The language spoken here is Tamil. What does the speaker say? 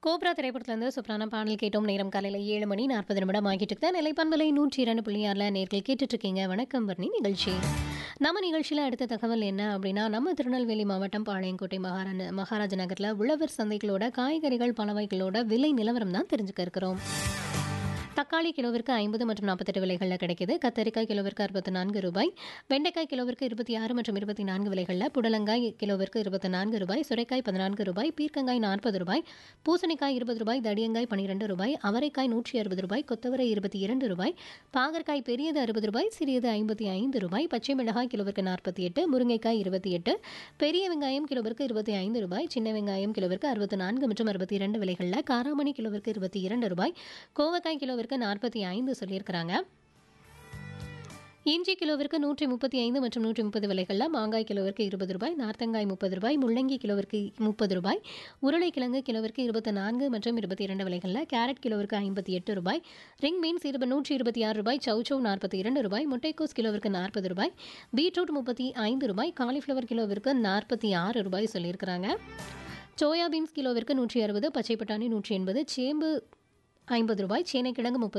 கோப்ரா திரைப்படத்திலிருந்து சூப்பரான பாடல் கேட்டோம் நேரம் காலையில் ஏழு மணி நாற்பது நிமிடம் ஆகிட்டு இருக்கு நிலைப்பண்பலை நூற்றி இரண்டு புள்ளி ஆறில் நேர்கள் கேட்டுட்டு இருக்கீங்க வணக்கம் வர்ணி நிகழ்ச்சி நம்ம நிகழ்ச்சியில் அடுத்த தகவல் என்ன அப்படின்னா நம்ம திருநெல்வேலி மாவட்டம் பாளையங்கோட்டை மகாராஜ மகாராஜ நகரில் உழவர் சந்தைகளோட காய்கறிகள் பலவைகளோட விலை நிலவரம் தான் தெரிஞ்சுக்க இருக்கிறோம் தக்காளி கிலோவிற்கு ஐம்பது மற்றும் நாற்பத்தெட்டு விலைகளில் கிடைக்குது கத்தரிக்காய் கிலோவிற்கு அறுபத்தி நான்கு ரூபாய் வெண்டைக்காய் கிலோவிற்கு இருபத்தி ஆறு மற்றும் இருபத்தி நான்கு விலைகளில் புடலங்காய் கிலோவிற்கு இருபத்தி நான்கு ரூபாய் சுரைக்காய் பதினான்கு ரூபாய் பீர்க்கங்காய் நாற்பது ரூபாய் பூசணிக்காய் இருபது ரூபாய் தடியங்காய் பன்னிரெண்டு ரூபாய் அவரைக்காய் நூற்றி அறுபது ரூபாய் கொத்தவரை இருபத்தி இரண்டு ரூபாய் பாகற்காய் பெரியது அறுபது ரூபாய் சிறியது ஐம்பத்தி ஐந்து ரூபாய் பச்சை மிளகாய் கிலோவிற்கு நாற்பத்தி எட்டு முருங்கைக்காய் இருபத்தி எட்டு பெரிய வெங்காயம் கிலோவிற்கு இருபத்தி ஐந்து ரூபாய் சின்ன வெங்காயம் கிலோவிற்கு அறுபத்தி நான்கு மற்றும் அறுபத்தி இரண்டு விலைகளில் காராமணி கிலோவிற்கு இருபத்தி இரண்டு ரூபாய் கோவக்காய் கிலோவிற்கு நாற்பத்தி ஐந்து சொல்லியிருக்கிறாங்க இஞ்சி கிலோவிற்கு நூற்றி முப்பத்தி ஐந்து மற்றும் நூற்றி முப்பது விலைகளில் மாங்காய் கிலோவிற்கு இருபது ரூபாய் நார்த்தங்காய் முப்பது ரூபாய் முள்ளங்கி கிலோவிற்கு முப்பது ரூபாய் உருளைக்கிழங்கு கிலோவிற்கு இருபத்தி நான்கு மற்றும் இருபத்தி இரண்டு விலைகளில் கேரட் கிலோவிற்கு ஐம்பத்தி எட்டு ரூபாய் ரிங் பீன்ஸ் இருபது நூற்றி இருபத்தி ஆறு ரூபாய் சௌச்சௌ நாற்பத்தி இரண்டு ரூபாய் முட்டைக்கோஸ் கிலோவிற்கு நாற்பது ரூபாய் பீட்ரூட் முப்பத்தி ஐந்து ரூபாய் காலிஃப்ளவர் கிலோவிற்கு நாற்பத்தி ஆறு ரூபாய் சொல்லியிருக்கிறாங்க சோயா பீன்ஸ் கிலோவிற்கு நூற்றி அறுபது பச்சை பட்டாணி நூற்றி எண்பது சேம்பு ஐம்பது ரூபாய் சேனைக்கிழங்கு முப்பது